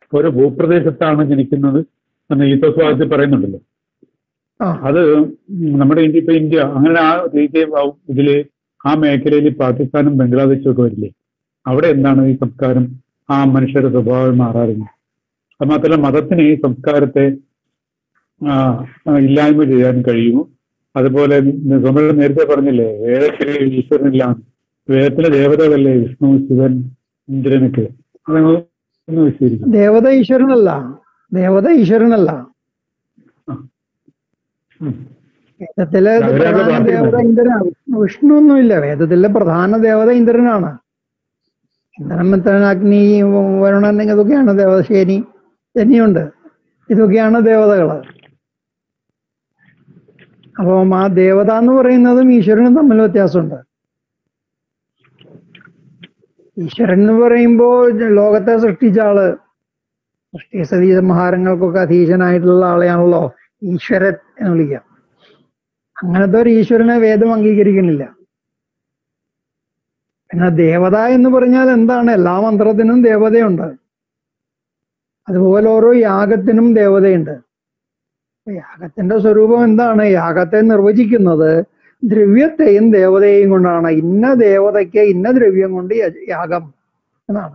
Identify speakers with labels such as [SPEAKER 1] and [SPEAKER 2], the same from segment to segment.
[SPEAKER 1] ഓരോ ഭൂപ്രദേശത്താണ് ജനിക്കുന്നത് എന്ന് ഈത്തോസ്വാദത്തിൽ പറയുന്നുണ്ടല്ലോ
[SPEAKER 2] ആ
[SPEAKER 1] അത് നമ്മുടെ ഇന്ത്യ ഇപ്പൊ ഇന്ത്യ അങ്ങനെ ആ രീതി ഇതില് ആ മേഖലയിൽ പാകിസ്ഥാനും ബംഗ്ലാദേശും ഒക്കെ വരില്ലേ അവിടെ എന്താണ് ഈ സംസ്കാരം ആ മനുഷ്യരുടെ സ്വഭാവം മാറാറുണ്ട് അത് മാത്രമല്ല മതത്തിന് ഈ സംസ്കാരത്തെ ആ, ആ, ഇല്ലായ്മ ചെയ്യാൻ കഴിയുമോ അതുപോലെ നമ്മൾ നേരത്തെ പറഞ്ഞില്ലേ വേദത്തിലെ ഈശ്വരനില്ല വേദത്തിലെ ദേവതകളല്ലേ വിഷ്ണു ശിവൻ ഇന്ദ്രനൊക്കെ അതങ്ങ് ഒന്ന് വിശദീകരിക്കും
[SPEAKER 2] ദേവത ഈശ്വരനല്ല ദേവത ഈശ്വരനല്ല
[SPEAKER 1] ഉം.
[SPEAKER 2] വേദത്തിലെ
[SPEAKER 1] അവരത്
[SPEAKER 2] പ്രധാന
[SPEAKER 1] പ്രാർത്ഥിക്കുന്നുണ്ട്.
[SPEAKER 2] ദേവത ഇന്ദ്രനാണ് വിഷ്ണു ഒന്നുമില്ല വേദത്തിലെ പ്രധാന ദേവത ഇന്ദ്രനാണ് ഇന്ദ്രൻ മിത്രൻ അഗ്നി വരുണൻ ഇതൊക്കെയാണ് ദേവത ശനി ശനിയുണ്ട് ഇതൊക്കെയാണ് ദേവതകള് അപ്പം ആ ദേവത എന്ന് പറയുന്നതും ഈശ്വരനും തമ്മിൽ വ്യത്യാസമുണ്ട് ഈശ്വരൻ എന്ന് പറയുമ്പോൾ ലോകത്തെ സൃഷ്ടിച്ച ആള് സൃഷ്ടി സതീ സംഹാരങ്ങൾക്കൊക്കെ അധീശനായിട്ടുള്ള ആളെയാണല്ലോ ഈശ്വരൻ എന്ന് വിളിക്കുക അങ്ങനത്തെ ഒരു ഈശ്വരനെ വേദം അംഗീകരിക്കുന്നില്ല പിന്നെ ദേവത എന്ന് പറഞ്ഞാൽ എന്താണ് എല്ലാ മന്ത്രത്തിനും ദേവതയുണ്ട് അതുപോലെ ഓരോ യാഗത്തിനും ദേവതയുണ്ട് അപ്പൊ യാഗത്തിന്റെ സ്വരൂപം എന്താണ് യാഗത്തെ നിർവചിക്കുന്നത് ദ്രവ്യത്തെയും ദേവതയെയും കൊണ്ടാണ് ഇന്ന ദേവതയ്ക്ക് ഇന്ന ദ്രവ്യം കൊണ്ട് യ- യാഗം എന്നാണ്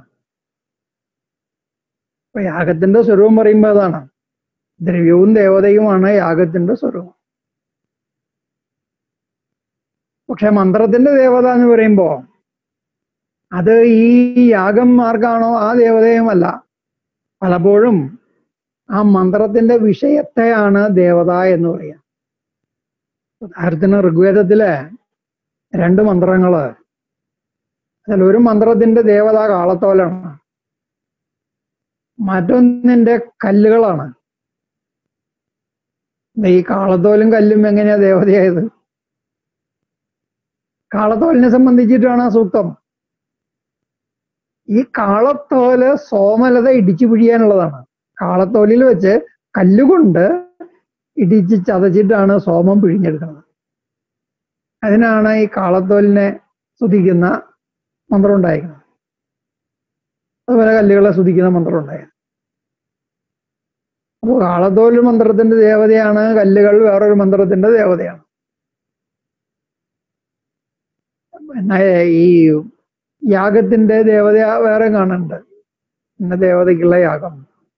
[SPEAKER 2] അപ്പൊ യാഗത്തിന്റെ സ്വരൂപം പറയുമ്പോൾ അതാണ് ദ്രവ്യവും ദേവതയുമാണ് യാഗത്തിന്റെ സ്വരൂപം പക്ഷെ മന്ത്രത്തിന്റെ ദേവത എന്ന് പറയുമ്പോ അത് ഈ യാഗം ആർക്കാണോ ആ ദേവതയുമല്ല പലപ്പോഴും ആ മന്ത്രത്തിന്റെ വിഷയത്തെയാണ് ദേവത എന്ന് പറയുക ഉദാഹരണത്തിന് ഋഗ്വേദത്തിലെ രണ്ട് മന്ത്രങ്ങള് അതിൽ ഒരു മന്ത്രത്തിന്റെ ദേവത കാളത്തോലാണ് മറ്റൊന്നിന്റെ കല്ലുകളാണ് ദേ ഈ കാളത്തോലും കല്ലും എങ്ങനെയാ ദേവതയായത് കാളത്തോലിനെ സംബന്ധിച്ചിട്ടാണ് ആ സൂക്തം ഈ കാളത്തോല് സോമലത ഇടിച്ചു പിഴിയാനുള്ളതാണ് കാളത്തോലിൽ വെച്ച് കല്ലുകൊണ്ട് ഇടിച്ച് ചതച്ചിട്ടാണ് സോമം പിഴിഞ്ഞെടുക്കുന്നത് അതിനാണ് ഈ കാളത്തോലിനെ സ്തുതിക്കുന്ന മന്ത്രം ഉണ്ടായിരിക്കുന്നത് അതുപോലെ കല്ലുകളെ സ്തുതിക്കുന്ന മന്ത്രം ഉണ്ടായത് അപ്പോൾ കാളത്തോൽ മന്ത്രത്തിന്റെ ദേവതയാണ് കല്ലുകൾ വേറൊരു മന്ത്രത്തിന്റെ ദേവതയാണ് എന്നാ ഈ യാഗത്തിന്റെ ദേവത വേറെ കാണുന്നുണ്ട് ഇന്ന ദേവതയ്ക്കുള്ള യാഗം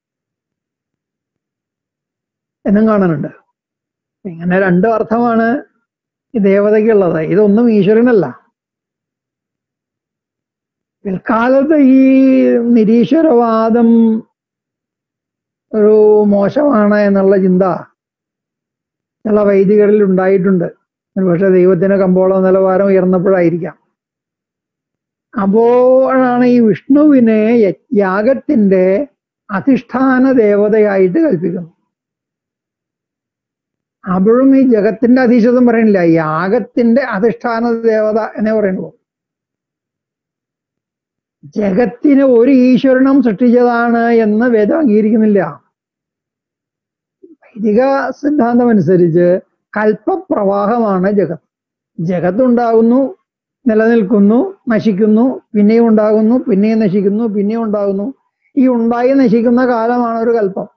[SPEAKER 2] എന്നും കാണുന്നുണ്ട് ഇങ്ങനെ രണ്ട് അർത്ഥമാണ് ഈ ദേവതയ്ക്കുള്ളത് ഇതൊന്നും ഈശ്വരനല്ല പിൽക്കാലത്ത് ഈ നിരീശ്വരവാദം ഒരു മോശമാണ് എന്നുള്ള ചിന്ത ചില വൈദികരിൽ ഉണ്ടായിട്ടുണ്ട് ഒരുപക്ഷെ ദൈവത്തിന് കമ്പോളം നിലവാരം ഉയർന്നപ്പോഴായിരിക്കാം അപ്പോഴാണ് ഈ വിഷ്ണുവിനെ യ- യാഗത്തിന്റെ അധിഷ്ഠാന ദേവതയായിട്ട് കൽപ്പിക്കുന്നത് അപ്പോഴും ഈ ജഗത്തിന്റെ അധീശത്വം പറയുന്നില്ല യാഗത്തിന്റെ അധിഷ്ഠാന ദേവത എന്നേ പറയുള്ളൂ ജഗത്തിന് ഒരു ഈശ്വരനും സൃഷ്ടിച്ചതാണ് എന്ന് വേദം അംഗീകരിക്കുന്നില്ല വൈദിക സിദ്ധാന്തം അനുസരിച്ച് കൽപ്പപ്രവാഹമാണ് ജഗത് ജഗത്ത് ഉണ്ടാകുന്നു നിലനിൽക്കുന്നു നശിക്കുന്നു പിന്നെയും ഉണ്ടാകുന്നു പിന്നെയും നശിക്കുന്നു പിന്നെയും ഉണ്ടാകുന്നു ഈ ഉണ്ടായി നശിക്കുന്ന കാലമാണ് ഒരു കൽപ്പം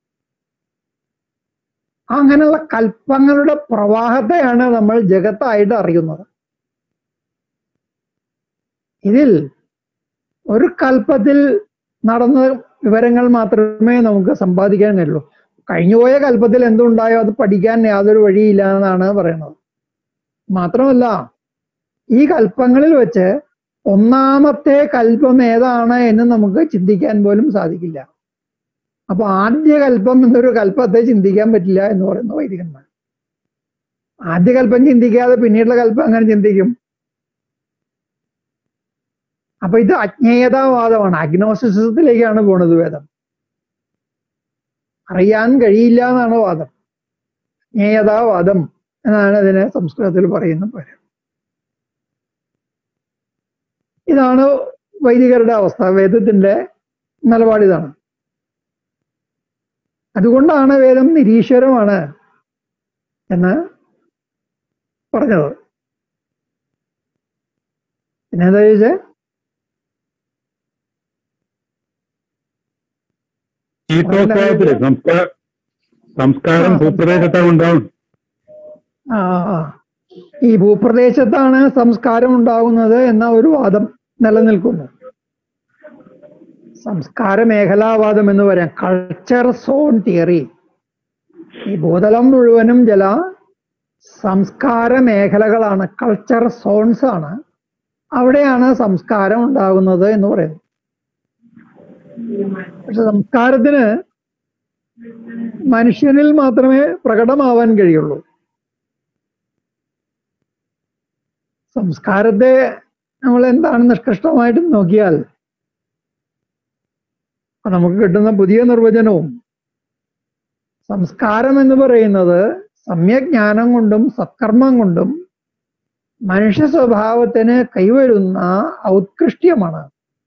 [SPEAKER 2] അങ്ങനെയുള്ള കൽപ്പങ്ങളുടെ പ്രവാഹത്തെയാണ് നമ്മൾ ജഗത്തായിട്ട് അറിയുന്നത് ഇതിൽ ഒരു കൽപ്പത്തിൽ നടന്ന വിവരങ്ങൾ മാത്രമേ നമുക്ക് സമ്പാദിക്കാൻ കഴിയുള്ളൂ കഴിഞ്ഞുപോയ കൽപ്പത്തിൽ എന്തുണ്ടായോ അത് പഠിക്കാൻ യാതൊരു വഴിയില്ല എന്നാണ് പറയുന്നത് മാത്രമല്ല ഈ കൽപ്പങ്ങളിൽ വെച്ച് ഒന്നാമത്തെ കൽപ്പം ഏതാണ് എന്ന് നമുക്ക് ചിന്തിക്കാൻ പോലും സാധിക്കില്ല അപ്പൊ ആദ്യ കൽപ്പം എന്നൊരു കൽപ്പത്തെ ചിന്തിക്കാൻ പറ്റില്ല എന്ന് പറയുന്നു വൈദികന്മാർ ആദ്യ കൽപ്പം ചിന്തിക്കാതെ പിന്നീടുള്ള കൽപ്പം അങ്ങനെ ചിന്തിക്കും അപ്പൊ ഇത് അജ്ഞേയതാവാദമാണ് അഗ്നോസിസത്തിലേക്കാണ് പോണത് വേദം അറിയാൻ കഴിയില്ല എന്നാണ് വാദം അജ്ഞേയതാവാദം എന്നാണ് ഇതിനെ സംസ്കൃതത്തിൽ പറയുന്ന പേര് ഇതാണ് വൈദികരുടെ അവസ്ഥ വേദത്തിന്റെ നിലപാട് ഇതാണ് അതുകൊണ്ടാണ് വേദം നിരീശ്വരമാണ് എന്ന് പറഞ്ഞത് പിന്നെ എന്താ ചോദിച്ചേ
[SPEAKER 1] ശീതോത്സവത്തില് സംസ്കാര സംസ്കാരം ഭൂപ്രദേശത്താണ് ഉണ്ടാവും
[SPEAKER 2] ആ ആ. ഈ ഭൂപ്രദേശത്താണ് സംസ്കാരം ഉണ്ടാകുന്നത് എന്ന ഒരു വാദം നിലനിൽക്കുന്നു സംസ്കാര മേഖലാവാദം എന്ന് പറയാം കൾച്ചർ സോൺ തിയറി ഈ ഭൂതലം മുഴുവനും ചില സംസ്കാര മേഖലകളാണ് കൾച്ചർ സോൺസ് ആണ് അവിടെയാണ് സംസ്കാരം ഉണ്ടാകുന്നത് എന്ന് പറയുന്നു പക്ഷെ സംസ്കാരത്തിന് മനുഷ്യനിൽ മാത്രമേ പ്രകടമാവാൻ കഴിയുള്ളൂ സംസ്കാരത്തെ നമ്മൾ എന്താണ് നിഷ്കൃഷ്ടമായിട്ട് നോക്കിയാൽ അപ്പൊ നമുക്ക് കിട്ടുന്ന പുതിയ നിർവചനവും സംസ്കാരം എന്ന് പറയുന്നത് സമ്യജ്ഞാനം കൊണ്ടും സത്കർമ്മം കൊണ്ടും മനുഷ്യ സ്വഭാവത്തിന് കൈവരുന്ന ഔത്കൃഷ്ട്യമാണ്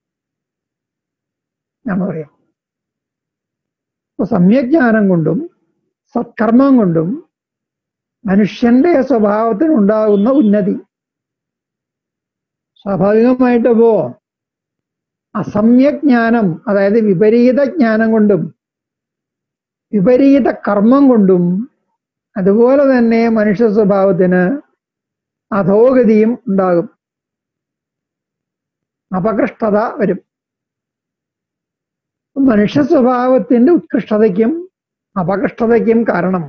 [SPEAKER 2] ഞാൻ പറയാം അപ്പൊ സമ്യജ്ഞാനം കൊണ്ടും സത്കർമ്മം കൊണ്ടും മനുഷ്യന്റെ സ്വഭാവത്തിനുണ്ടാകുന്ന ഉന്നതി സ്വാഭാവികമായിട്ട് ഇപ്പോ അസമ്യജ്ഞാനം അതായത് വിപരീത ജ്ഞാനം കൊണ്ടും വിപരീത കർമ്മം കൊണ്ടും അതുപോലെ തന്നെ മനുഷ്യ സ്വഭാവത്തിന് അധോഗതിയും ഉണ്ടാകും അപകൃഷ്ടത വരും മനുഷ്യ സ്വഭാവത്തിന്റെ ഉത്കൃഷ്ടതയ്ക്കും അപകൃഷ്ടതയ്ക്കും കാരണം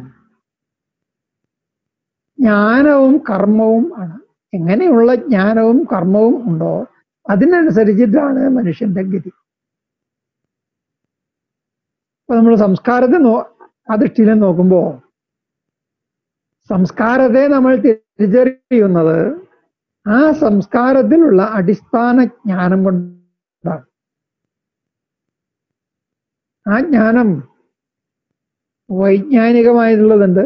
[SPEAKER 2] ജ്ഞാനവും കർമ്മവും ആണ് എങ്ങനെയുള്ള ജ്ഞാനവും കർമ്മവും ഉണ്ടോ അതിനനുസരിച്ചിട്ടാണ് മനുഷ്യന്റെ ഗതി അപ്പൊ നമ്മൾ സംസ്കാരത്തെ നോ ആ ദൃഷ്ടിയിൽ നോക്കുമ്പോ സംസ്കാരത്തെ നമ്മൾ തിരിച്ചറിയുന്നത് ആ സംസ്കാരത്തിലുള്ള അടിസ്ഥാന ജ്ഞാനം കൊണ്ടാണ് ആ ജ്ഞാനം വൈജ്ഞാനികമായിട്ടുള്ളതുണ്ട്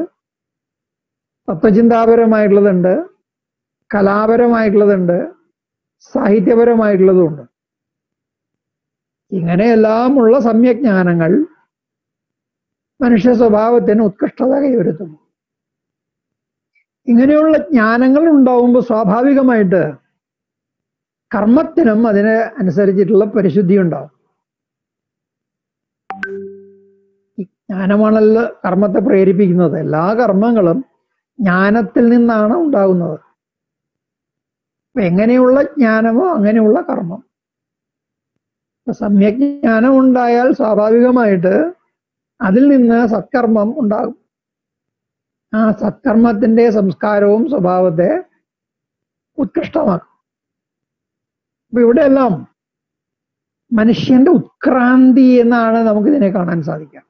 [SPEAKER 2] തത്വചിന്താപരമായിട്ടുള്ളതുണ്ട് കലാപരമായിട്ടുള്ളതുണ്ട് സാഹിത്യപരമായിട്ടുള്ളതുമുണ്ട് ഇങ്ങനെയെല്ലാമുള്ള സമ്യജ്ഞാനങ്ങൾ മനുഷ്യ സ്വഭാവത്തിന് ഉത്കൃഷ്ടത കൈവരുത്തുന്നു ഇങ്ങനെയുള്ള ജ്ഞാനങ്ങൾ ഉണ്ടാവുമ്പോൾ സ്വാഭാവികമായിട്ട് കർമ്മത്തിനും അതിന് അനുസരിച്ചിട്ടുള്ള പരിശുദ്ധി ഉണ്ടാവും ഈ ജ്ഞാനമാണല്ലോ കർമ്മത്തെ പ്രേരിപ്പിക്കുന്നത് എല്ലാ കർമ്മങ്ങളും ജ്ഞാനത്തിൽ നിന്നാണ് ഉണ്ടാകുന്നത് അപ്പൊ എങ്ങനെയുള്ള ജ്ഞാനമോ അങ്ങനെയുള്ള കർമ്മം അപ്പൊ സമ്യക് ജ്ഞാനം ഉണ്ടായാൽ സ്വാഭാവികമായിട്ട് അതിൽ നിന്ന് സത്കർമ്മം ഉണ്ടാകും ആ സത്കർമ്മത്തിന്റെ സംസ്കാരവും സ്വഭാവത്തെ ഉത്കൃഷ്ടമാക്കും അപ്പൊ ഇവിടെയെല്ലാം മനുഷ്യന്റെ ഉത്ക്രാന്തി എന്നാണ് നമുക്ക് ഇതിനെ കാണാൻ സാധിക്കുക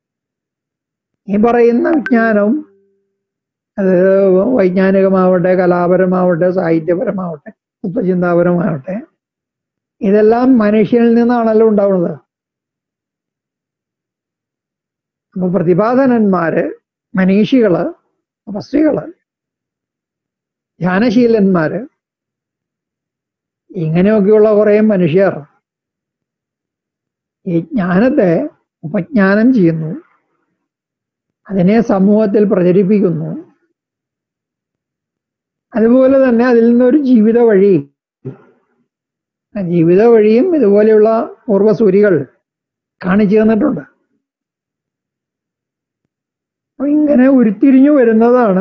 [SPEAKER 2] ഈ പറയുന്ന വിജ്ഞാനവും അത് വൈജ്ഞാനികമാവട്ടെ കലാപരമാവട്ടെ സാഹിത്യപരമാവട്ടെ തത്വചിന്താപരമാവട്ടെ ഇതെല്ലാം മനുഷ്യനിൽ നിന്നാണല്ലോ ഉണ്ടാവുന്നത് അപ്പൊ പ്രതിപാദനന്മാര് മനീഷികള് തപസ്വികള് ധ്യാനശീലന്മാര് ഇങ്ങനെയൊക്കെയുള്ള കുറെ മനുഷ്യർ ഈ ജ്ഞാനത്തെ ഉപജ്ഞാനം ചെയ്യുന്നു അതിനെ സമൂഹത്തിൽ പ്രചരിപ്പിക്കുന്നു അതുപോലെ തന്നെ അതിൽ നിന്നൊരു ജീവിത വഴി ആ ജീവിത വഴിയും ഇതുപോലെയുള്ള പൂർവ്വസൂരികൾ കാണിച്ചു തന്നിട്ടുണ്ട് അപ്പൊ ഇങ്ങനെ ഉരുത്തിരിഞ്ഞു വരുന്നതാണ്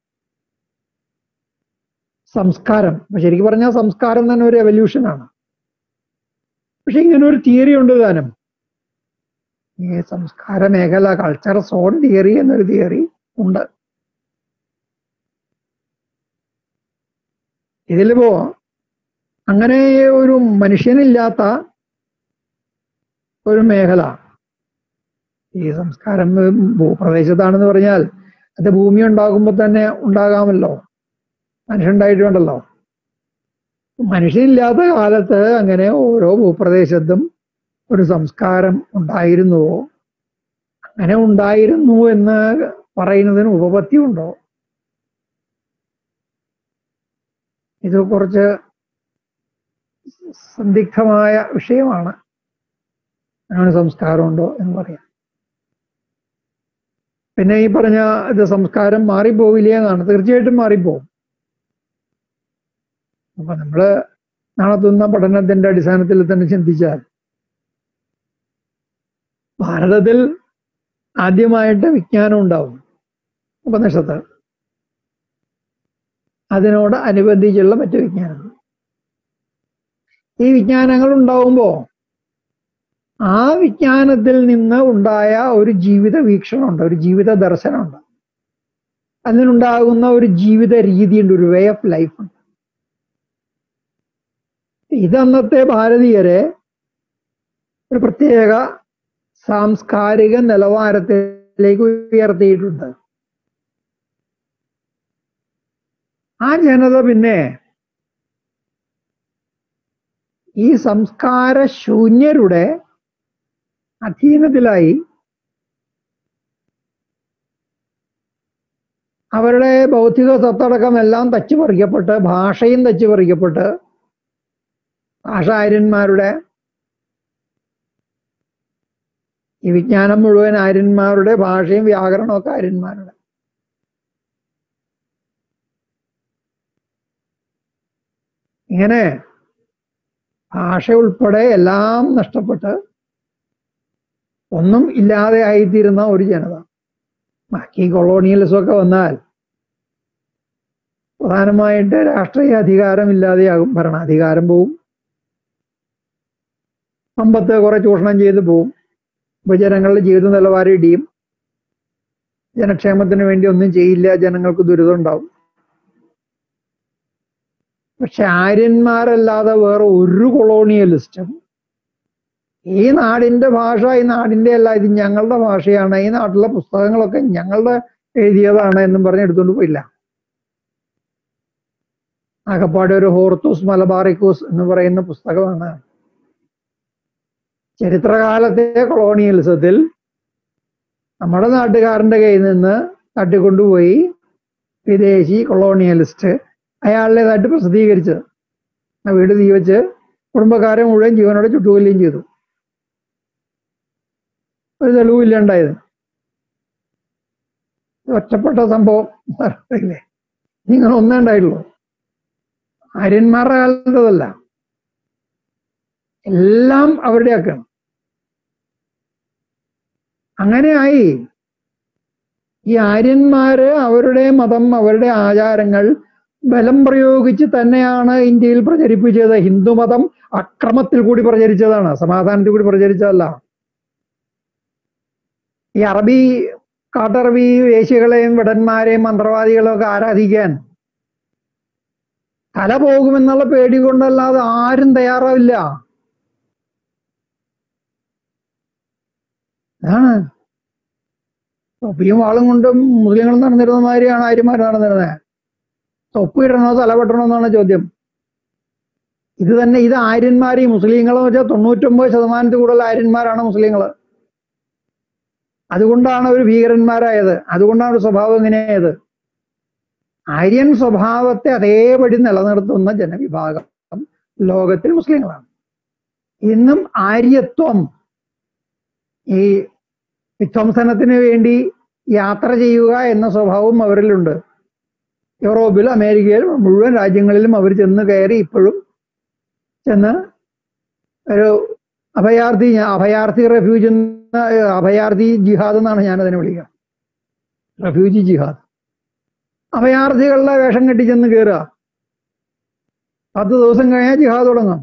[SPEAKER 2] സംസ്കാരം അപ്പൊ ശരിക്കും പറഞ്ഞാൽ സംസ്കാരം തന്നെ ഒരു എവല്യൂഷനാണ് പക്ഷെ ഇങ്ങനെ ഒരു തിയറി ഉണ്ട് താനും ഈ സംസ്കാര മേഖല കൾച്ചർ സോൺ തിയറി എന്നൊരു തിയറി ഉണ്ട് ഇതിലിപ്പോ അങ്ങനെ ഒരു മനുഷ്യനില്ലാത്ത ഒരു മേഖല ഈ സംസ്കാരം ഭൂപ്രദേശത്താണെന്ന് പറഞ്ഞാൽ അത് ഭൂമി ഉണ്ടാകുമ്പോൾ തന്നെ ഉണ്ടാകാമല്ലോ മനുഷ്യണ്ടായിട്ടുണ്ടല്ലോ മനുഷ്യനില്ലാത്ത കാലത്ത് അങ്ങനെ ഓരോ ഭൂപ്രദേശത്തും ഒരു സംസ്കാരം ഉണ്ടായിരുന്നുവോ അങ്ങനെ ഉണ്ടായിരുന്നു എന്ന് പറയുന്നതിന് ഉപപത്തി ഉണ്ടോ ഇത് കുറച്ച് സന്ദിഗ്ധമായ വിഷയമാണ് അങ്ങനെ സംസ്കാരമുണ്ടോ എന്ന് പറയാം പിന്നെ ഈ പറഞ്ഞ ഇത് സംസ്കാരം മാറിപ്പോവില്ലേ എന്നാണ് തീർച്ചയായിട്ടും മാറിപ്പോവും അപ്പൊ നമ്മള് നടത്തുന്ന പഠനത്തിന്റെ അടിസ്ഥാനത്തിൽ തന്നെ ചിന്തിച്ചാൽ ഭാരതത്തിൽ ആദ്യമായിട്ട് വിജ്ഞാനം ഉണ്ടാവും ഉപനിഷത്ത് അതിനോട് അനുബന്ധിച്ചുള്ള മറ്റു വിജ്ഞാനങ്ങൾ ഈ വിജ്ഞാനങ്ങൾ ഉണ്ടാവുമ്പോൾ ആ വിജ്ഞാനത്തിൽ നിന്ന് ഉണ്ടായ ഒരു ജീവിത വീക്ഷണമുണ്ട് ഒരു ജീവിത ദർശനമുണ്ട് അതിനുണ്ടാകുന്ന ഒരു ജീവിത രീതിയുണ്ട് ഒരു വേ ഓഫ് ലൈഫ് ഉണ്ട് ഇതന്നത്തെ ഭാരതീയരെ ഒരു പ്രത്യേക സാംസ്കാരിക നിലവാരത്തിലേക്ക് ഉയർത്തിയിട്ടുണ്ട് ആ ജനത പിന്നെ ഈ സംസ്കാര ശൂന്യരുടെ അധീനത്തിലായി അവരുടെ ബൗദ്ധിക സ്വത്തടക്കം എല്ലാം തച്ചു പറിക്കപ്പെട്ട് ഭാഷയും തച്ചു പറിക്കപ്പെട്ട് ഭാഷാര്യന്മാരുടെ ഈ വിജ്ഞാനം മുഴുവൻ ആര്യന്മാരുടെ ഭാഷയും വ്യാകരണവും ഒക്കെ ആര്യന്മാരുടെ ഇങ്ങനെ ഭാഷ ഉൾപ്പെടെ എല്ലാം നഷ്ടപ്പെട്ട് ഒന്നും ഇല്ലാതെ ആയിത്തീരുന്ന ഒരു ജനത ബാക്കി കൊളോണിയലിസം ഒക്കെ വന്നാൽ പ്രധാനമായിട്ട് രാഷ്ട്രീയ അധികാരം ഇല്ലാതെയാകും ഭരണാധികാരം പോവും സമ്പത്ത് കുറെ ചൂഷണം ചെയ്ത് പോവും ഇപ്പൊ ജനങ്ങളുടെ ജീവിത നിലവാരം ഇടിയും ജനക്ഷേമത്തിന് വേണ്ടി ഒന്നും ചെയ്യില്ല ജനങ്ങൾക്ക് ദുരിതം ഉണ്ടാവും പക്ഷെ ആര്യന്മാരല്ലാതെ വേറെ ഒരു കൊളോണിയലിസ്റ്റും ഈ നാടിന്റെ ഭാഷ ഈ നാടിന്റെ അല്ല ഇത് ഞങ്ങളുടെ ഭാഷയാണ് ഈ നാട്ടിലെ പുസ്തകങ്ങളൊക്കെ ഞങ്ങളുടെ എഴുതിയതാണ് എന്നും പറഞ്ഞ് എടുത്തുകൊണ്ട് പോയില്ല ആകപ്പാടെ ഒരു ഹോർത്തൂസ് മലബാറിക്കൂസ് എന്ന് പറയുന്ന പുസ്തകമാണ് ചരിത്രകാലത്തെ കൊളോണിയലിസത്തിൽ നമ്മുടെ നാട്ടുകാരന്റെ കയ്യിൽ നിന്ന് തട്ടിക്കൊണ്ടുപോയി വിദേശി കൊളോണിയലിസ്റ്റ് അയാളുടേതായിട്ട് പ്രസിദ്ധീകരിച്ചത് ആ വീട് തീ വെച്ച് കുടുംബക്കാരെ മുഴുവൻ ജീവനോടെ ചുട്ടുകൊല്ലുകയും ചെയ്തു ഒരു തെളിവില്ലാണ്ടായത് ഒറ്റപ്പെട്ട സംഭവം ഇല്ലേ നിങ്ങൾ ഒന്നേ ഉണ്ടായിട്ടുള്ളൂ ആര്യന്മാരുടെ കാലത്തതല്ല എല്ലാം അവരുടെയൊക്കെയാണ് അങ്ങനെയായി ഈ ആര്യന്മാര് അവരുടെ മതം അവരുടെ ആചാരങ്ങൾ ബലം പ്രയോഗിച്ച് തന്നെയാണ് ഇന്ത്യയിൽ പ്രചരിപ്പിച്ചത് ഹിന്ദുമതം അക്രമത്തിൽ കൂടി പ്രചരിച്ചതാണ് സമാധാനത്തിൽ കൂടി പ്രചരിച്ചതല്ല ഈ അറബി കാട്ടറബി വേശികളെയും വിടന്മാരെയും മന്ത്രവാദികളെയും ഒക്കെ ആരാധിക്കാൻ തല പോകുമെന്നുള്ള പേടി കൊണ്ടല്ലാതെ ആരും തയ്യാറാവില്ല അതാണ് തൊപ്പിയും വാളും കൊണ്ടും മുസ്ലിങ്ങൾ നടന്നിരുന്ന മാതിരിയാണ് ആര്യന്മാർ നടന്നിരുന്നത് തൊപ്പ് ഇടണോ തല വെട്ടണോ എന്നാണ് ചോദ്യം ഇത് തന്നെ ഇത് ആര്യന്മാർ ഈ മുസ്ലിങ്ങളെ വെച്ചാൽ തൊണ്ണൂറ്റൊമ്പത് ശതമാനത്തിൽ കൂടുതൽ ആര്യന്മാരാണ് മുസ്ലിങ്ങൾ അതുകൊണ്ടാണ് അവർ ഭീകരന്മാരായത് അതുകൊണ്ടാണ് ഒരു സ്വഭാവം ഇങ്ങനെയായത് ആര്യൻ സ്വഭാവത്തെ അതേപടി നിലനിർത്തുന്ന ജനവിഭാഗം ലോകത്തിൽ മുസ്ലിങ്ങളാണ് ഇന്നും ആര്യത്വം ഈ വിധ്വംസനത്തിന് വേണ്ടി യാത്ര ചെയ്യുക എന്ന സ്വഭാവം അവരിലുണ്ട് യൂറോപ്പിൽ അമേരിക്കയിൽ മുഴുവൻ രാജ്യങ്ങളിലും അവർ ചെന്ന് കയറി ഇപ്പോഴും ചെന്ന് ഒരു അഭയാർത്ഥി അഭയാർത്ഥി റെഫ്യൂജ് എന്ന അഭയാർത്ഥി ജിഹാദ് എന്നാണ് ഞാൻ അതിനെ വിളിക്കുക റെഫ്യൂജി ജിഹാദ് അഭയാർത്ഥികളുടെ വേഷം കെട്ടി ചെന്ന് കയറുക പത്ത് ദിവസം കഴിഞ്ഞാൽ ജിഹാദ് തുടങ്ങും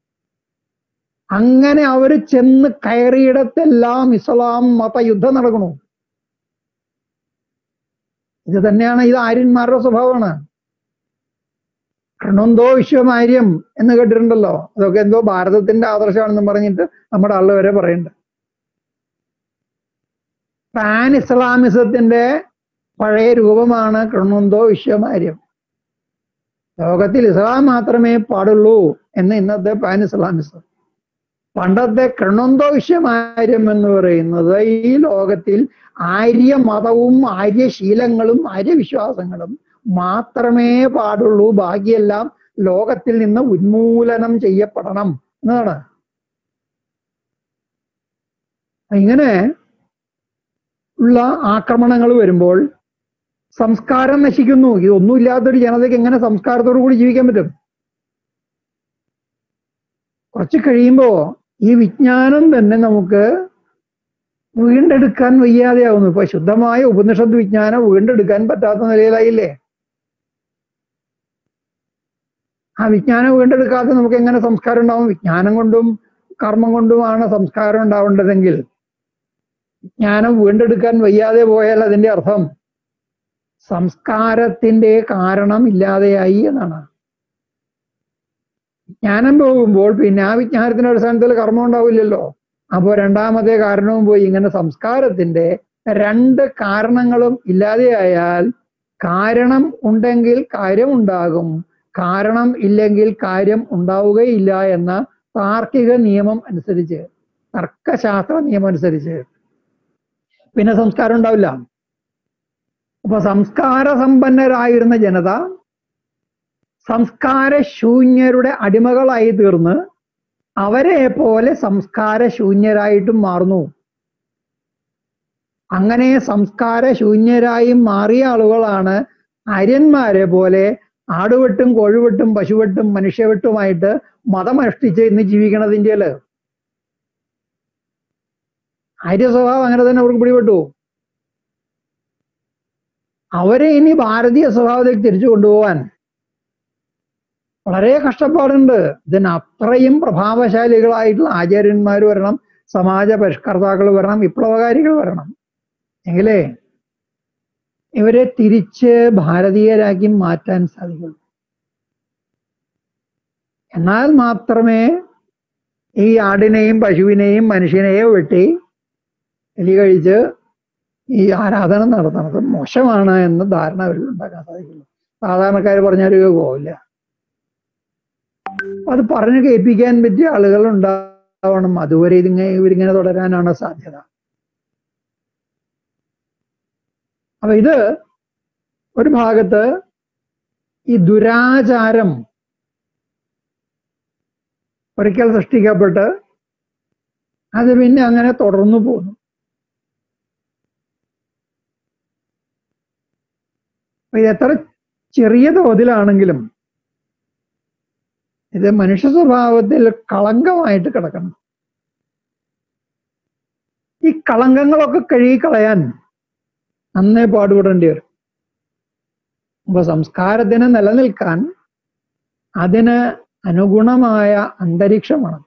[SPEAKER 2] അങ്ങനെ അവർ ചെന്ന് കയറിയിടത്തെല്ലാം ഇസ്ലാം മതയുദ്ധം നടക്കണു ഇത് തന്നെയാണ് ഇത് ആര്യന്മാരുടെ സ്വഭാവമാണ് കൃണന്തോ വിശ്വമാര്യം എന്ന് കേട്ടിട്ടുണ്ടല്ലോ അതൊക്കെ എന്തോ ഭാരതത്തിന്റെ ആദർശമാണെന്ന് പറഞ്ഞിട്ട് നമ്മുടെ ആള് വരെ പറയുന്നുണ്ട് പാൻ ഇസ്ലാമിസത്തിന്റെ പഴയ രൂപമാണ് കൃണന്തോ വിശ്വമാര്യം ലോകത്തിൽ ഇസ്ലാം മാത്രമേ പാടുള്ളൂ എന്ന് ഇന്നത്തെ പാൻ ഇസ്ലാമിസം പണ്ടത്തെ കൃണന്തോ വിശ്വമാര്യം എന്ന് പറയുന്നത് ഈ ലോകത്തിൽ ആര്യമതവും ആര്യശീലങ്ങളും ആര്യവിശ്വാസങ്ങളും മാത്രമേ പാടുള്ളൂ ബാക്കിയെല്ലാം ലോകത്തിൽ നിന്ന് ഉന്മൂലനം ചെയ്യപ്പെടണം എന്നതാണ് ഇങ്ങനെ ഉള്ള ആക്രമണങ്ങൾ വരുമ്പോൾ സംസ്കാരം നശിക്കുന്നു ഇതൊന്നുമില്ലാത്തൊരു ജനതയ്ക്ക് എങ്ങനെ സംസ്കാരത്തോടു കൂടി ജീവിക്കാൻ പറ്റും കുറച്ച് കഴിയുമ്പോൾ ഈ വിജ്ഞാനം തന്നെ നമുക്ക് വീണ്ടെടുക്കാൻ വയ്യാതെയാവുന്നു ഇപ്പൊ ശുദ്ധമായ ഉപനിഷത്ത് വിജ്ഞാനം വീണ്ടെടുക്കാൻ പറ്റാത്ത നിലയിലായില്ലേ ആ വിജ്ഞാനം വീണ്ടെടുക്കാതെ നമുക്ക് എങ്ങനെ സംസ്കാരം ഉണ്ടാവും വിജ്ഞാനം കൊണ്ടും കർമ്മം കൊണ്ടുമാണ് സംസ്കാരം ഉണ്ടാവേണ്ടതെങ്കിൽ വിജ്ഞാനം വീണ്ടെടുക്കാൻ വയ്യാതെ പോയാൽ അതിന്റെ അർത്ഥം സംസ്കാരത്തിന്റെ കാരണം ഇല്ലാതെയായി എന്നാണ് വിജ്ഞാനം പോകുമ്പോൾ പിന്നെ ആ വിജ്ഞാനത്തിന്റെ അടിസ്ഥാനത്തിൽ കർമ്മം ഉണ്ടാവില്ലല്ലോ അപ്പോൾ രണ്ടാമത്തെ കാരണവും പോയി ഇങ്ങനെ സംസ്കാരത്തിന്റെ രണ്ട് കാരണങ്ങളും ഇല്ലാതെയായാൽ കാരണം ഉണ്ടെങ്കിൽ കാര്യം ഉണ്ടാകും കാരണം ഇല്ലെങ്കിൽ കാര്യം ഉണ്ടാവുകയില്ല എന്ന താർക്കിക നിയമം അനുസരിച്ച് തർക്കശാസ്ത്ര നിയമം അനുസരിച്ച് പിന്നെ സംസ്കാരം ഉണ്ടാവില്ല അപ്പൊ സംസ്കാര സമ്പന്നരായിരുന്ന ജനത സംസ്കാര ശൂന്യരുടെ അടിമകളായി തീർന്ന് അവരെ പോലെ സംസ്കാര ശൂന്യരായിട്ടും മാറുന്നു അങ്ങനെ സംസ്കാര ശൂന്യരായി മാറിയ ആളുകളാണ് ആര്യന്മാരെ പോലെ ആടുവെട്ടും കോഴിവെട്ടും പശുവെട്ടും മനുഷ്യവെട്ടുമായിട്ട് മതമനുഷ്ഠിച്ച് ഇന്ന് ജീവിക്കണത് ഇന്ത്യയില് ആര്യ സ്വഭാവം അങ്ങനെ തന്നെ അവർക്ക് പിടിപെട്ടു അവരെ ഇനി ഭാരതീയ സ്വഭാവത്തിലേക്ക് തിരിച്ചു കൊണ്ടുപോകാൻ വളരെ കഷ്ടപ്പാടുണ്ട് ഇതിന് അത്രയും പ്രഭാവശാലികളായിട്ടുള്ള ആചാര്യന്മാർ വരണം സമാജ പരിഷ്കർത്താക്കൾ വരണം വിപ്ലവകാരികൾ വരണം എങ്കിലേ ഇവരെ തിരിച്ച് ഭാരതീയരാക്കി മാറ്റാൻ സാധിക്കുള്ളൂ എന്നാൽ മാത്രമേ ഈ ആടിനെയും പശുവിനെയും മനുഷ്യനെയും വെട്ടി എലി കഴിച്ച് ഈ ആരാധന നടത്തുന്നത് മോശമാണ് എന്ന ധാരണ അവരിൽ ഉണ്ടാക്കാൻ സാധിക്കുള്ളൂ സാധാരണക്കാർ പറഞ്ഞാൽ പോവില്ല അത് പറഞ്ഞു കേൾപ്പിക്കാൻ പറ്റിയ ആളുകൾ ഉണ്ടാവണം അതുവരെ ഇതിങ്ങനെ ഇവരിങ്ങനെ തുടരാനാണ് സാധ്യത അപ്പൊ ഇത് ഒരു ഭാഗത്ത് ഈ ദുരാചാരം ഒരിക്കൽ സൃഷ്ടിക്കപ്പെട്ട് അത് പിന്നെ അങ്ങനെ തുടർന്നു പോകുന്നു ഇത് എത്ര ചെറിയ തോതിലാണെങ്കിലും ഇത് മനുഷ്യ സ്വഭാവത്തിൽ കളങ്കമായിട്ട് കിടക്കണം ഈ കളങ്കങ്ങളൊക്കെ കഴുകിക്കളയാൻ നന്നേ പാടുപെടേണ്ടി വരും അപ്പൊ സംസ്കാരത്തിന് നിലനിൽക്കാൻ അതിന് അനുഗുണമായ അന്തരീക്ഷം വേണം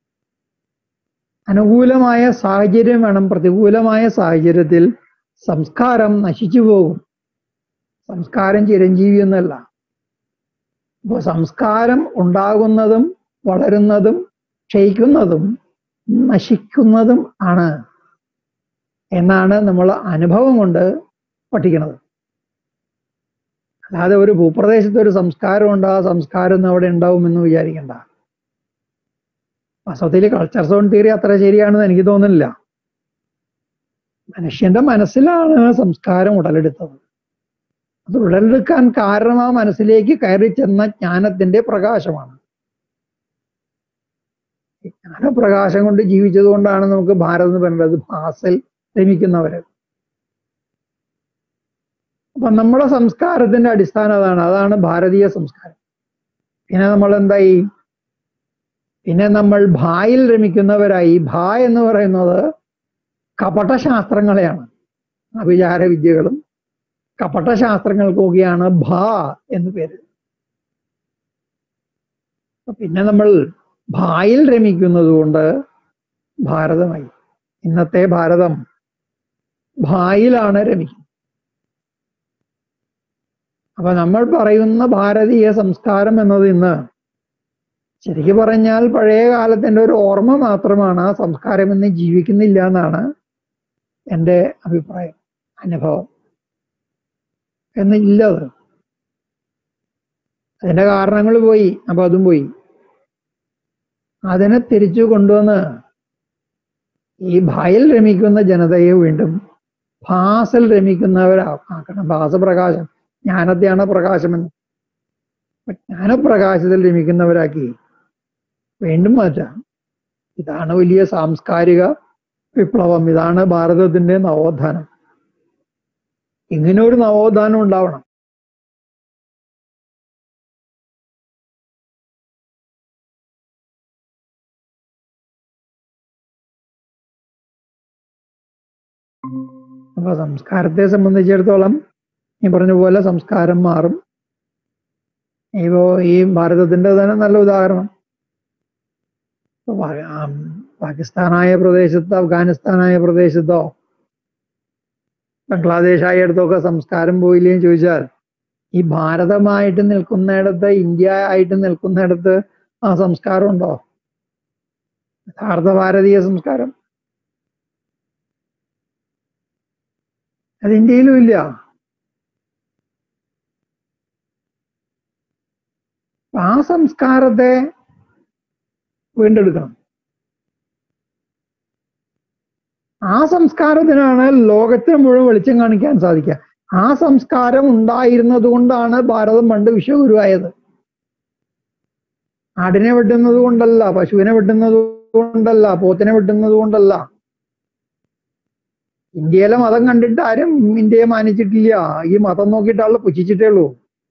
[SPEAKER 2] അനുകൂലമായ സാഹചര്യം വേണം പ്രതികൂലമായ സാഹചര്യത്തിൽ സംസ്കാരം നശിച്ചു പോകും സംസ്കാരം ചിരഞ്ജീവി എന്നല്ല അപ്പോൾ സംസ്കാരം ഉണ്ടാകുന്നതും വളരുന്നതും ക്ഷയിക്കുന്നതും നശിക്കുന്നതും ആണ് എന്നാണ് നമ്മൾ അനുഭവം കൊണ്ട് പഠിക്കുന്നത് അല്ലാതെ ഒരു ഭൂപ്രദേശത്ത് ഒരു സംസ്കാരം ഉണ്ട് ആ സംസ്കാരം അവിടെ ഉണ്ടാവുമെന്ന് വിചാരിക്കണ്ട വാസ്തവത്തിൽ കൾച്ചർ സോൺ തിയറി അത്ര ശരിയാണെന്ന് എനിക്ക് തോന്നുന്നില്ല മനുഷ്യന്റെ മനസ്സിലാണ് സംസ്കാരം ഉടലെടുത്തത് അത് ഉടലെടുക്കാൻ കാരണം ആ മനസ്സിലേക്ക് കയറി ചെന്ന ജ്ഞാനത്തിന്റെ പ്രകാശമാണ് ജ്ഞാനപ്രകാശം കൊണ്ട് ജീവിച്ചത് കൊണ്ടാണ് നമുക്ക് ഭാരതം എന്ന് പറയുന്നത് ഭാസിൽ രമിക്കുന്നവര് അപ്പൊ നമ്മുടെ സംസ്കാരത്തിന്റെ അടിസ്ഥാനം അതാണ് അതാണ് ഭാരതീയ സംസ്കാരം പിന്നെ നമ്മൾ എന്തായി പിന്നെ നമ്മൾ ഭായിൽ രമിക്കുന്നവരായി ഭ എന്ന് പറയുന്നത് കപടശാസ്ത്രങ്ങളെയാണ് അഭിചാര വിദ്യകളും കപടശാസ്ത്രങ്ങൾക്കൊക്കെയാണ് ഭ എന്ന് പേര് പിന്നെ നമ്മൾ ഭായിൽ രമിക്കുന്നത് കൊണ്ട് ഭാരതമായി ഇന്നത്തെ ഭാരതം ഭായിലാണ് രമിക്കുന്നത് അപ്പൊ നമ്മൾ പറയുന്ന ഭാരതീയ സംസ്കാരം എന്നത് ഇന്ന് ശരിക്കു പറഞ്ഞാൽ പഴയ കാലത്തിന്റെ ഒരു ഓർമ്മ മാത്രമാണ് ആ സംസ്കാരം ഇന്ന് ജീവിക്കുന്നില്ല എന്നാണ് എൻ്റെ അഭിപ്രായം അനുഭവം എന്നില്ലത് അതിന്റെ കാരണങ്ങൾ പോയി അപ്പൊ അതും പോയി അതിനെ തിരിച്ചു കൊണ്ടുവന്ന് ഈ ഭയൽ രമിക്കുന്ന ജനതയെ വീണ്ടും ഭാസിൽ രമിക്കുന്നവരാക്കണം ഭാസപ്രകാശം ജ്ഞാനത്തെയാണ് പ്രകാശമെന്ന് ജ്ഞാനപ്രകാശത്തിൽ രമിക്കുന്നവരാക്കി വീണ്ടും മാറ്റാം ഇതാണ് വലിയ സാംസ്കാരിക വിപ്ലവം ഇതാണ് ഭാരതത്തിന്റെ നവോത്ഥാനം ഇങ്ങനെ ഒരു നവോത്ഥാനം ഉണ്ടാവണം അപ്പൊ സംസ്കാരത്തെ സംബന്ധിച്ചിടത്തോളം ഈ പറഞ്ഞ പോലെ സംസ്കാരം മാറും ഇപ്പോ ഈ ഭാരതത്തിന്റെ തന്നെ നല്ല ഉദാഹരണം ഇപ്പൊ പാ- ആം, പാകിസ്ഥാനായ പ്രദേശത്ത് അഫ്ഗാനിസ്ഥാനായ പ്രദേശത്തോ ബംഗ്ലാദേശ് ആയിടത്തൊക്കെ സംസ്കാരം പോയില്ലേ എന്ന് ചോദിച്ചാൽ ഈ ഭാരതമായിട്ട് നിൽക്കുന്നിടത്ത് ഇന്ത്യ ആയിട്ട് നിൽക്കുന്നിടത്ത് ആ സംസ്കാരം ഉണ്ടോ യഥാർത്ഥ ഭാരതീയ സംസ്കാരം അത് ഇന്ത്യയിലും ഇല്ല ആ സംസ്കാരത്തെ വീണ്ടെടുക്കണം ആ സംസ്കാരത്തിനാണ് ലോകത്തിന് മുഴുവൻ വെളിച്ചം കാണിക്കാൻ സാധിക്കുക ആ സംസ്കാരം ഉണ്ടായിരുന്നത് കൊണ്ടാണ് ഭാരതം പണ്ട് വിശ്വഗുരുവായത് ആടിനെ വെട്ടുന്നത് കൊണ്ടല്ല പശുവിനെ വെട്ടുന്നത് കൊണ്ടല്ല പോത്തിനെ വെട്ടുന്നത് കൊണ്ടല്ല ഇന്ത്യയിലെ മതം കണ്ടിട്ട് ആരും ഇന്ത്യയെ മാനിച്ചിട്ടില്ല ഈ മതം നോക്കിയിട്ട് പുച്ഛിച്ചിട്ടേ ഉള്ളൂ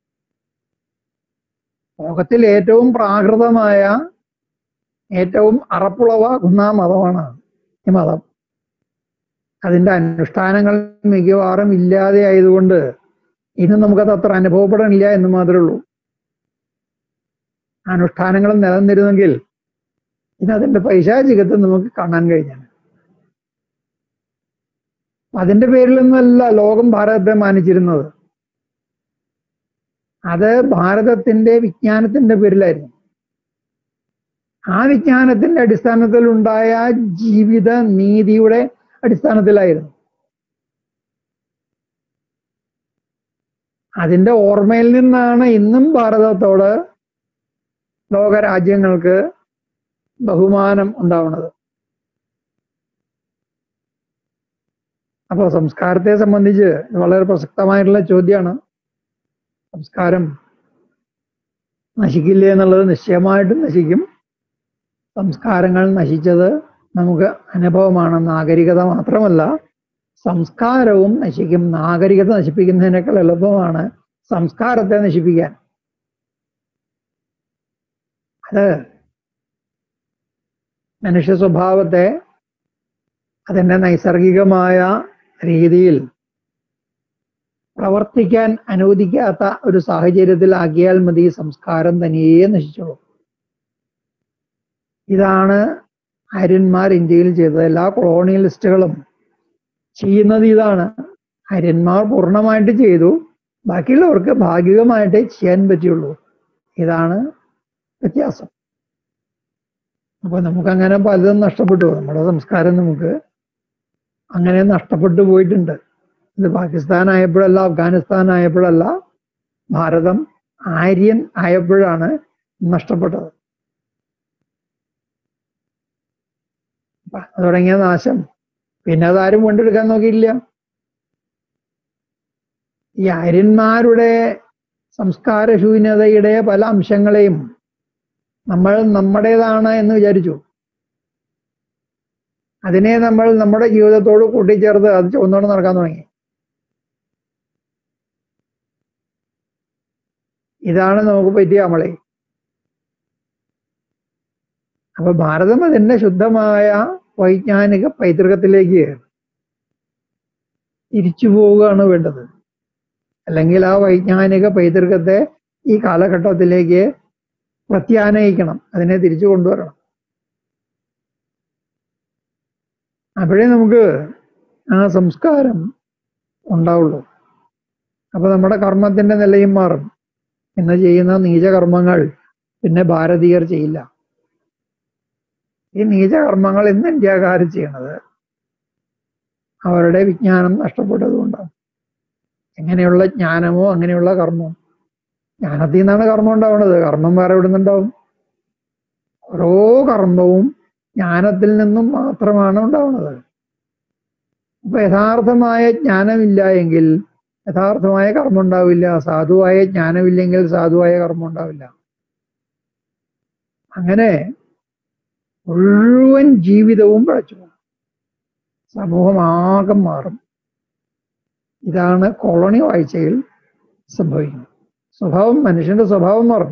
[SPEAKER 2] ലോകത്തിൽ ഏറ്റവും പ്രാകൃതമായ ഏറ്റവും അറപ്പുളവാകുന്ന മതമാണ് ഈ മതം അതിന്റെ അനുഷ്ഠാനങ്ങൾ മിക്കവാറും ഇല്ലാതെ ആയതുകൊണ്ട് ഇന്ന് നമുക്കത് അത്ര അനുഭവപ്പെടണില്ല എന്ന് മാത്രമേ ഉള്ളൂ അനുഷ്ഠാനങ്ങൾ നിലനിന്നിരുന്നെങ്കിൽ ഇന്ന് അതിന്റെ പൈശാചികത്വം നമുക്ക് കാണാൻ കഴിഞ്ഞാണ് അതിന്റെ പേരിലൊന്നുമല്ല ലോകം ഭാരതത്തെ മാനിച്ചിരുന്നത് അത് ഭാരതത്തിന്റെ വിജ്ഞാനത്തിന്റെ പേരിലായിരുന്നു ആ വിജ്ഞാനത്തിന്റെ അടിസ്ഥാനത്തിൽ ഉണ്ടായ ജീവിത നീതിയുടെ അടിസ്ഥാനത്തിലായിരുന്നു അതിന്റെ ഓർമ്മയിൽ നിന്നാണ് ഇന്നും ഭാരതത്തോട് ലോകരാജ്യങ്ങൾക്ക് ബഹുമാനം ഉണ്ടാവുന്നത് അപ്പോൾ സംസ്കാരത്തെ സംബന്ധിച്ച് ഇത് വളരെ പ്രസക്തമായിട്ടുള്ള ചോദ്യമാണ് സംസ്കാരം നശിക്കില്ലേ എന്നുള്ളത് നിശ്ചയമായിട്ടും നശിക്കും സംസ്കാരങ്ങൾ നശിച്ചത് നമുക്ക് അനുഭവമാണ് നാഗരികത മാത്രമല്ല സംസ്കാരവും നശിക്കും നാഗരികത നശിപ്പിക്കുന്നതിനേക്കാൾ എളുപ്പമാണ് സംസ്കാരത്തെ നശിപ്പിക്കാൻ അത് മനുഷ്യ സ്വഭാവത്തെ അതിൻ്റെ നൈസർഗികമായ രീതിയിൽ പ്രവർത്തിക്കാൻ അനുവദിക്കാത്ത ഒരു സാഹചര്യത്തിലാക്കിയാൽ മതി സംസ്കാരം തനിയെ നശിച്ചോളൂ ഇതാണ് ആര്യന്മാർ ഇന്ത്യയിൽ ചെയ്തത് എല്ലാ കൊളോണിയലിസ്റ്റുകളും ചെയ്യുന്നത് ഇതാണ് ആര്യന്മാർ പൂർണ്ണമായിട്ട് ചെയ്തു ബാക്കിയുള്ളവർക്ക് ഭാഗികമായിട്ടേ ചെയ്യാൻ പറ്റുള്ളൂ ഇതാണ് വ്യത്യാസം അപ്പൊ നമുക്കങ്ങനെ പലതും നഷ്ടപ്പെട്ടു നമ്മുടെ സംസ്കാരം നമുക്ക് അങ്ങനെ നഷ്ടപ്പെട്ടു പോയിട്ടുണ്ട് ഇത് പാകിസ്ഥാൻ ആയപ്പോഴല്ല അഫ്ഗാനിസ്ഥാൻ ആയപ്പോഴല്ല ഭാരതം ആര്യൻ ആയപ്പോഴാണ് നഷ്ടപ്പെട്ടത് അപ്പൊ അത് തുടങ്ങിയ നാശം പിന്നെ അതാരും വീണ്ടെടുക്കാൻ നോക്കിയില്ല ഈ ആര്യന്മാരുടെ സംസ്കാര ശൂന്യതയുടെ പല അംശങ്ങളെയും നമ്മൾ നമ്മുടേതാണ് എന്ന് വിചാരിച്ചു അതിനെ നമ്മൾ നമ്മുടെ ജീവിതത്തോട് കൂട്ടിച്ചേർത്ത് അത് ചുവന്നോണ്ട് നടക്കാൻ തുടങ്ങി ഇതാണ് നമുക്ക് പറ്റിയ അമളെ അപ്പൊ ഭാരതം അതിന്റെ ശുദ്ധമായ വൈജ്ഞാനിക പൈതൃകത്തിലേക്ക് തിരിച്ചു പോവുകയാണ് വേണ്ടത് അല്ലെങ്കിൽ ആ വൈജ്ഞാനിക പൈതൃകത്തെ ഈ കാലഘട്ടത്തിലേക്ക് പ്രത്യാനയിക്കണം അതിനെ തിരിച്ചു കൊണ്ടുവരണം അപ്പോഴേ നമുക്ക് ആ സംസ്കാരം ഉണ്ടാവുള്ളൂ അപ്പൊ നമ്മുടെ കർമ്മത്തിന്റെ നിലയും മാറും ഇന്ന് ചെയ്യുന്ന നീചകർമ്മങ്ങൾ പിന്നെ ഭാരതീയർ ചെയ്യില്ല ഈ നീചകർമ്മങ്ങൾ ഇന്ന് ഇന്ത്യക്കാർ ചെയ്യണത് അവരുടെ വിജ്ഞാനം നഷ്ടപ്പെട്ടതുകൊണ്ടാണ് എങ്ങനെയുള്ള ജ്ഞാനമോ അങ്ങനെയുള്ള കർമ്മം ജ്ഞാനത്തിൽ നിന്നാണ് കർമ്മം ഉണ്ടാവുന്നത് കർമ്മം വേറെ എവിടെ നിന്നുണ്ടാവും ഓരോ കർമ്മവും ജ്ഞാനത്തിൽ നിന്നും മാത്രമാണ് ഉണ്ടാവുന്നത് അപ്പൊ യഥാർത്ഥമായ ജ്ഞാനമില്ല എങ്കിൽ യഥാർത്ഥമായ കർമ്മം ഉണ്ടാവില്ല സാധുവായ ജ്ഞാനമില്ലെങ്കിൽ സാധുവായ കർമ്മം ഉണ്ടാവില്ല അങ്ങനെ മുഴുവൻ ജീവിതവും പിഴച്ചു പോകും സമൂഹമാകം മാറും ഇതാണ് കോളനി വാഴ്ചയിൽ സംഭവിക്കുന്നത് സ്വഭാവം മനുഷ്യന്റെ സ്വഭാവം മാറും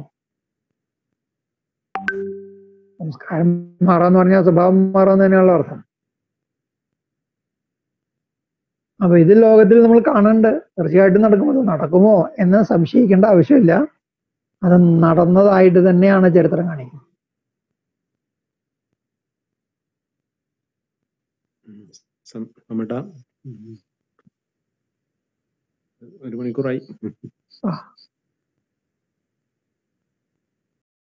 [SPEAKER 2] സംസ്കാരം മാറാന്ന് പറഞ്ഞാൽ സ്വഭാവം മാറാന്ന് തന്നെയുള്ള അർത്ഥം അപ്പൊ ഇത് ലോകത്തിൽ നമ്മൾ കാണുന്നുണ്ട് തീർച്ചയായിട്ടും നടക്കും അത് നടക്കുമോ എന്ന് സംശയിക്കേണ്ട ആവശ്യമില്ല അത് നടന്നതായിട്ട് തന്നെയാണ് ചരിത്രം കാണിക്കുന്നത്
[SPEAKER 3] സമട്ട ഒരു മണിക്കൂറായി
[SPEAKER 2] ആ